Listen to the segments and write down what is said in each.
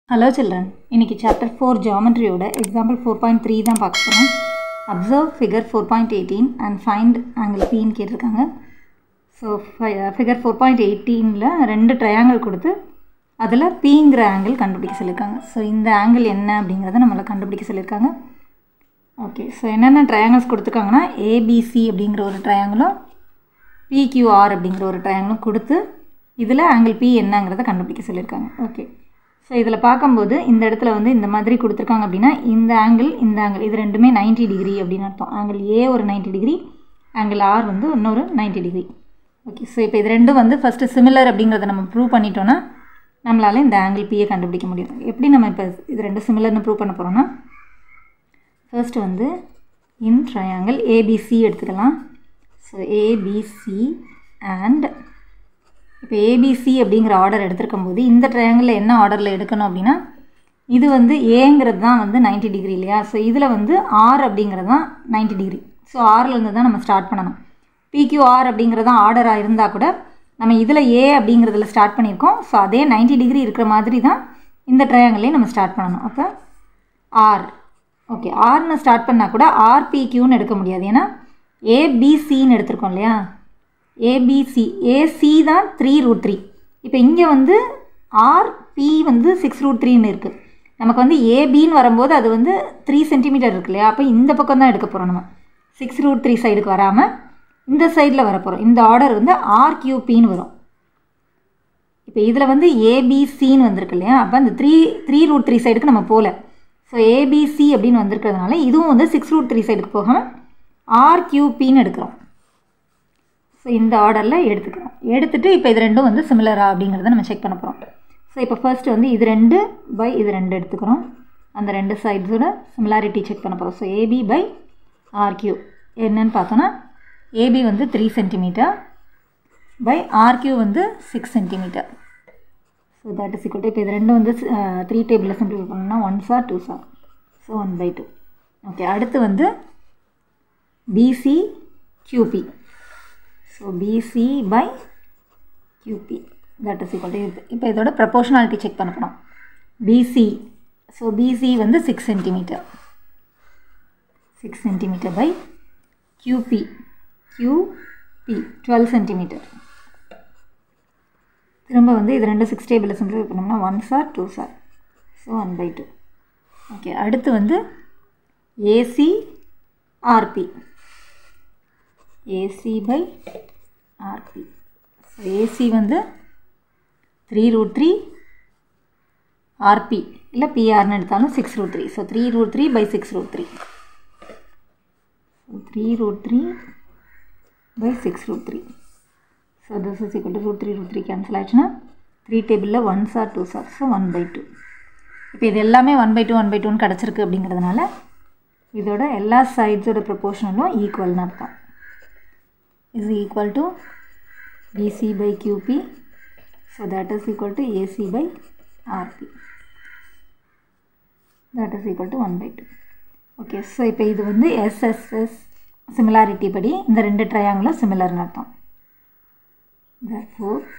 Hello children இன்னைக்கு chapter four ஜாமெட்ரியோட example four point three தான் பார்க்க போகிறோம் observe figure four point eighteen and find angle பின்னு கேட்டிருக்காங்க ஸோ ஃபிகர் ஃபோர் பாயிண்ட் எயிட்டீனில் ரெண்டு ட்ரையாங்கிள் கொடுத்து அதில் பிங்கிற ஆங்கிள் கண்டுபிடிக்க சொல்லியிருக்காங்க ஸோ இந்த ஆங்கிள் என்ன அப்படிங்கிறத நம்மளை கண்டுபிடிக்க சொல்லியிருக்காங்க ஓகே ஸோ என்னென்ன ட்ரையாங்கிள்ஸ் கொடுத்துருக்காங்கன்னா ஏபிசி அப்படிங்கிற ஒரு ட்ரையாங்கிளும் பிக்யூஆர் அப்படிங்கிற ஒரு ட்ரையாங்கிளும் கொடுத்து இதில் ஆங்கிள் பி என்னங்கிறத கண்டுபிடிக்க சொல்லியிருக்காங்க ஓகே ஸோ இதில் பார்க்கும்போது இந்த இடத்துல வந்து இந்த மாதிரி கொடுத்துருக்காங்க அப்படின்னா இந்த ஆங்கிள் இந்த ஆங்கிள் இது ரெண்டுமே 90 டிகிரி அப்படின்னு அர்த்தம் ஆங்கிள் ஏ ஒரு 90 டிகிரி ஆங்கிள் ஆர் வந்து இன்னொரு 90 டிகிரி ஓகே ஸோ இப்போ இது ரெண்டும் வந்து ஃபஸ்ட்டு சிமிலர் அப்படிங்கிறத நம்ம ப்ரூவ் பண்ணிட்டோன்னா நம்மளால் இந்த ஆங்கிள் பியை கண்டுபிடிக்க முடியும் எப்படி நம்ம இப்போ இது ரெண்டு சிமிலர்னு ப்ரூவ் பண்ண போகிறோம்னா ஃபர்ஸ்ட் வந்து இன் ட்ரையாங்கிள் ஏபிசி எடுத்துக்கலாம் ஸோ ஏபிசி அண்ட் இப்போ ஏபிசி அப்படிங்கிற ஆர்டர் எடுத்திருக்கும் போது இந்த ட்ரையாங்கிளில் என்ன ஆர்டரில் எடுக்கணும் அப்படின்னா இது வந்து ஏங்கிறது தான் வந்து 90 டிகிரி இல்லையா ஸோ இதில் வந்து ஆர் அப்படிங்கிறது தான் 90 டிகிரி ஸோ ஆர்லேருந்து தான் நம்ம ஸ்டார்ட் பண்ணணும் பிக்யூஆர் அப்படிங்கிறது தான் ஆர்டராக இருந்தால் கூட நம்ம இதில் ஏ அப்படிங்கிறதுல ஸ்டார்ட் பண்ணியிருக்கோம் ஸோ அதே 90 டிகிரி இருக்கிற மாதிரி தான் இந்த ட்ரையாங்கிளையும் நம்ம ஸ்டார்ட் பண்ணணும் அப்போ ஆர் ஓகே ஆர்னு ஸ்டார்ட் பண்ணால் கூட ஆர்பிக்யூன்னு எடுக்க முடியாது ஏன்னா ஏபிசின்னு எடுத்திருக்கோம் இல்லையா ஏபிசி ஏசி தான் த்ரீ ரூட் த்ரீ இப்போ இங்கே வந்து ஆர்பி வந்து சிக்ஸ் ரூட் த்ரீன்னு இருக்குது நமக்கு வந்து ஏபின்னு வரும்போது அது வந்து த்ரீ சென்டிமீட்டர் இருக்கு இல்லையா அப்போ இந்த பக்கம் தான் எடுக்க போகிறோம் நம்ம சிக்ஸ் ரூட் த்ரீ சைடுக்கு வராமல் இந்த சைடில் வரப்போகிறோம் இந்த ஆர்டர் வந்து ஆர்கியூபின்னு வரும் இப்போ இதில் வந்து ஏபிசின்னு வந்திருக்கு இல்லையா அப்போ அந்த த்ரீ த்ரீ ரூட் த்ரீ சைடுக்கு நம்ம போகல ஸோ ஏபிசி அப்படின்னு வந்திருக்கிறதுனால இதுவும் வந்து சிக்ஸ் ரூட் த்ரீ சைடுக்கு போகாமல் ஆர்கியூபின்னு எடுக்கிறோம் ஸோ இந்த ஆர்டரில் எடுத்துக்கிறோம் எடுத்துகிட்டு இப்போ இது ரெண்டும் வந்து சிமிலரா அப்படிங்கிறத நம்ம செக் பண்ண போகிறோம் ஸோ இப்போ ஃபர்ஸ்ட் வந்து இது ரெண்டு பை இது ரெண்டு எடுத்துக்கிறோம் அந்த ரெண்டு சைட்ஸோட சிமிலாரிட்டி செக் பண்ண போகிறோம் ஸோ ஏபி பை ஆர்கியூ என்னன்னு பார்த்தோன்னா ஏபி வந்து த்ரீ சென்டிமீட்டர் பை ஆர்கியூ வந்து six centimetre so that is equal இப்போ இது ரெண்டும் வந்து த்ரீ டேபிளில் சிம்பிளிஃபை பண்ணோம்னா one sir two sir so one by two okay அடுத்து வந்து BC QP so BC by QP that is equal to இப்போ இதோட ப்ரப்போர்ஷனாலிட்டி செக் பண்ண போகிறோம் பிசி ஸோ பிசி வந்து six centimetre six centimetre by QP QP twelve centimetre திரும்ப வந்து இது ரெண்டு சிக்ஸ் டேபிளில் சிம்பிளிஃபை பண்ணோம்னா one sir two sir so one by two okay அடுத்து வந்து AC RP AC by RP so AC வந்து த்ரீ ரூட் த்ரீ ஆர்பி இல்லை பிஆர்னு எடுத்தாலும் six root three so three root three by six root three three root three by six root three so this is equal to root three root three cancel ஆச்சுன்னா three டேபிளில் one sir two sir so one by two இப்போ இது எல்லாமே one by two one by டூன்னு கிடச்சிருக்கு அப்படிங்கிறதுனால இதோட எல்லா சைட்ஸோட ப்ரொப்போர்ஷனலும் ஈக்குவல்னு அர்த்தம் is equal to BC by QP. So that is equal to AC by RP. That is equal to 1 by 2. Okay so இப்போ இது வந்து எஸ்எஸ்எஸ் சிமிலாரிட்டி படி இந்த ரெண்டு ட்ரையாங்கிளும் சிமிலர்னு அர்த்தம் therefore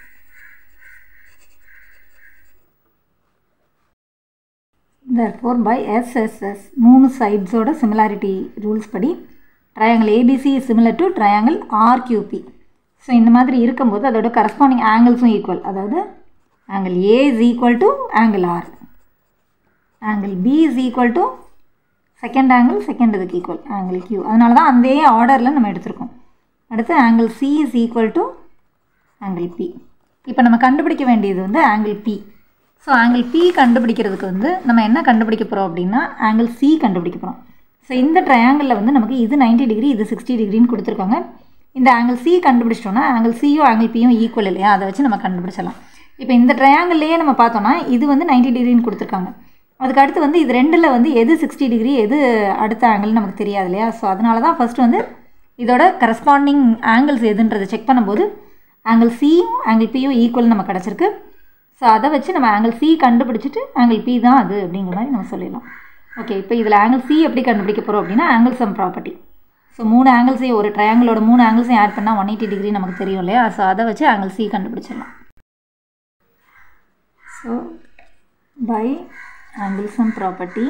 therefore by SSS மூணு சைட்ஸோட சிமிலாரிட்டி ரூல்ஸ் படி triangle ABC is similar to triangle RQP so இந்த மாதிரி இருக்கும்போது அதோட கரஸ்பாண்டிங் ஆங்கிள்ஸும் ஈக்குவல் அதாவது angle A is equal to angle R angle B is equal to second angle second இதுக்கு ஈக்குவல் ஆங்கிள் கியூ அதனால தான் அந்த ஆர்டரில் நம்ம எடுத்திருக்கோம் அடுத்து angle C is equal to angle B இப்போ நம்ம கண்டுபிடிக்க வேண்டியது வந்து angle B so angle B கண்டுபிடிக்கிறதுக்கு வந்து நம்ம என்ன கண்டுபிடிக்க போகிறோம் அப்படின்னா ஆங்கிள் சி கண்டுபிடிக்க போகிறோம் ஸோ இந்த ட்ரையாங்கிளில் வந்து நமக்கு இது 90 டிகிரி இது சிக்ஸ்டி டிகிரின்னு கொடுத்துருக்காங்க இந்த ஆங்கிள் சி கண்டுபிடிச்சிட்டோன்னா ஆங்கிள் சியும் ஆங்கிள் பியும் ஈக்குவல் இல்லையா அதை வச்சு நம்ம கண்டுபிடிச்சலாம் இப்போ இந்த ட்ரையாங்கிள்லேயே நம்ம பார்த்தோன்னா இது வந்து 90 டிகிரின்னு கொடுத்துருக்காங்க அதுக்கு அடுத்து வந்து இது ரெண்டில் வந்து எது சிக்ஸ்டி டிகிரி எது அடுத்த ஆங்கிள் நமக்கு தெரியாது இல்லையா ஸோ அதனால தான் ஃபஸ்ட்டு வந்து இதோட கரஸ்பாண்டிங் ஆங்கிள்ஸ் எதுன்றதை செக் பண்ணும்போது ஆங்கிள் சியும் ஆங்கிள் பியும் ஈக்குவல் நம்ம கிடச்சிருக்கு ஸோ அதை வச்சு நம்ம ஆங்கிள் சி கண்டுபிடிச்சிட்டு ஆங்கிள் பி தான் அது அப்படிங்கிற மாதிரி நம்ம சொல்லிடலாம் ஓகே இப்போ இதில் ஆங்கிள் சி எப்படி கண்டுபிடிக்க போகிறோம் அப்படின்னா ஆங்கிள் சம் ப்ராப்பர்ட்டி ஸோ மூணு ஆங்கிள்ஸையும் ஒரு ட்ரையாங்கிளோட மூணு ஆங்கிள்ஸையும் ஆட் பண்ணால் ஒன் எயிட்டி டிகிரி நமக்கு தெரியும் இல்லையா ஸோ அதை வச்சு ஆங்கிள் சி கண்டுபிடிச்சிடலாம் so by angle sum property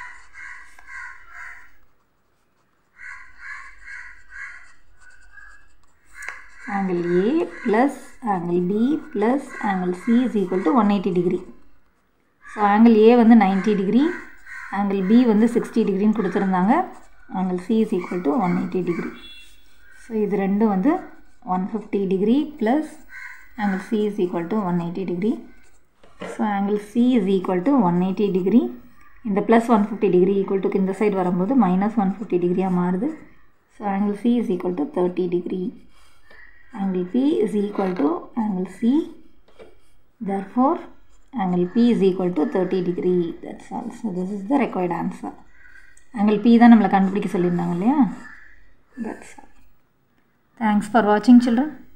angle A plus angle B plus angle C is equal to 180 degree. So angle A வந்து நைன்ட்டி டிகிரி ஆங்கிள் பி வந்து sixty டிகிரின்னு கொடுத்துருந்தாங்க angle C is equal to one eighty degree so இது ரெண்டும் வந்து one fifty degree plus angle C is equal to one eighty degree so angle C is equal to one eighty degree இந்த plus one fifty degree equal to இந்த side வரும்போது minus one fifty டிகிரியாக மாறுது so angle C is equal to thirty degree angle P is equal to angle C therefore angle P is equal to 30 degree that's all so this is the required answer angle P தான் நம்மளை கண்டுபிடிக்க சொல்லியிருந்தாங்க இல்லையா that's all thanks for watching children